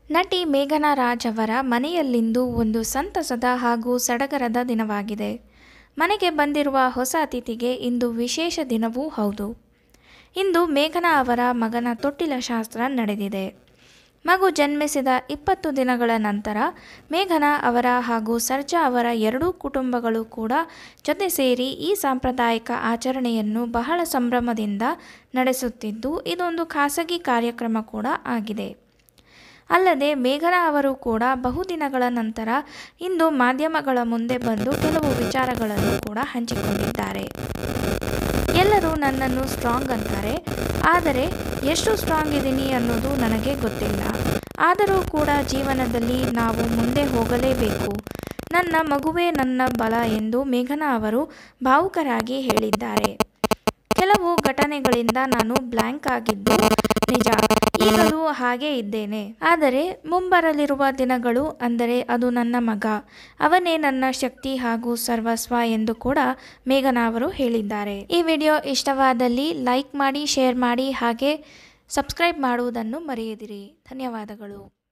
ನಟಿ ಮೇಘನಾ ರಾಜ್ ಅವರ ಮನೆಯಲ್ಲಿಂದು ಒಂದು ಸಂತಸದ ಹಾಗೂ ಸಡಗರದ ದಿನವಾಗಿದೆ ಮನೆಗೆ ಬಂದಿರುವ ಹೊಸ ಅತಿಥಿಗೆ ಇಂದು ವಿಶೇಷ ದಿನವೂ ಹೌದು ಇಂದು ಮೇಘನಾ ಅವರ ಮಗನ ತೊಟ್ಟಿಲ ಶಾಸ್ತ್ರ ನಡೆದಿದೆ ಮಗು ಜನ್ಮಿಸಿದ ಇಪ್ಪತ್ತು ದಿನಗಳ ನಂತರ ಮೇಘನಾ ಅವರ ಹಾಗೂ ಸರ್ಜಾ ಅವರ ಎರಡೂ ಕುಟುಂಬಗಳು ಕೂಡ ಜೊತೆ ಸೇರಿ ಈ ಸಾಂಪ್ರದಾಯಿಕ ಆಚರಣೆಯನ್ನು ಬಹಳ ಸಂಭ್ರಮದಿಂದ ನಡೆಸುತ್ತಿದ್ದು ಇದೊಂದು ಖಾಸಗಿ ಕಾರ್ಯಕ್ರಮ ಕೂಡ ಆಗಿದೆ ಅಲ್ಲದೆ ಮೇಘನಾ ಅವರು ಕೂಡ ಬಹುದಿನಗಳ ನಂತರ ಇಂದು ಮಾಧ್ಯಮಗಳ ಮುಂದೆ ಬಂದು ಕೆಲವು ವಿಚಾರಗಳನ್ನು ಕೂಡ ಹಂಚಿಕೊಂಡಿದ್ದಾರೆ ಎಲ್ಲರೂ ನನ್ನನ್ನು ಸ್ಟ್ರಾಂಗ್ ಅಂತಾರೆ ಆದರೆ ಎಷ್ಟು ಸ್ಟ್ರಾಂಗ್ ಇದ್ದೀನಿ ಅನ್ನೋದು ನನಗೆ ಗೊತ್ತಿಲ್ಲ ಆದರೂ ಕೂಡ ಜೀವನದಲ್ಲಿ ನಾವು ಮುಂದೆ ಹೋಗಲೇಬೇಕು ನನ್ನ ಮಗುವೇ ನನ್ನ ಬಲ ಎಂದು ಮೇಘನಾ ಅವರು ಭಾವುಕರಾಗಿ ಹೇಳಿದ್ದಾರೆ ಕೆಲವು ಘಟನೆಗಳಿಂದ ನಾನು ಬ್ಲ್ಯಾಂಕ್ ಆಗಿದ್ದು ನಿಜ ಈಗಲೂ ಹಾಗೇ ಇದ್ದೇನೆ ಆದರೆ ಮುಂಬರಲಿರುವ ದಿನಗಳು ಅಂದರೆ ಅದು ನನ್ನ ಮಗ ಅವನೇ ನನ್ನ ಶಕ್ತಿ ಹಾಗೂ ಸರ್ವಸ್ವ ಎಂದು ಕೂಡ ಮೇಘನಾ ಅವರು ಹೇಳಿದ್ದಾರೆ ಈ ವಿಡಿಯೋ ಇಷ್ಟವಾದಲ್ಲಿ ಲೈಕ್ ಮಾಡಿ ಶೇರ್ ಮಾಡಿ ಹಾಗೆ ಸಬ್ಸ್ಕ್ರೈಬ್ ಮಾಡುವುದನ್ನು ಮರೆಯದಿರಿ ಧನ್ಯವಾದಗಳು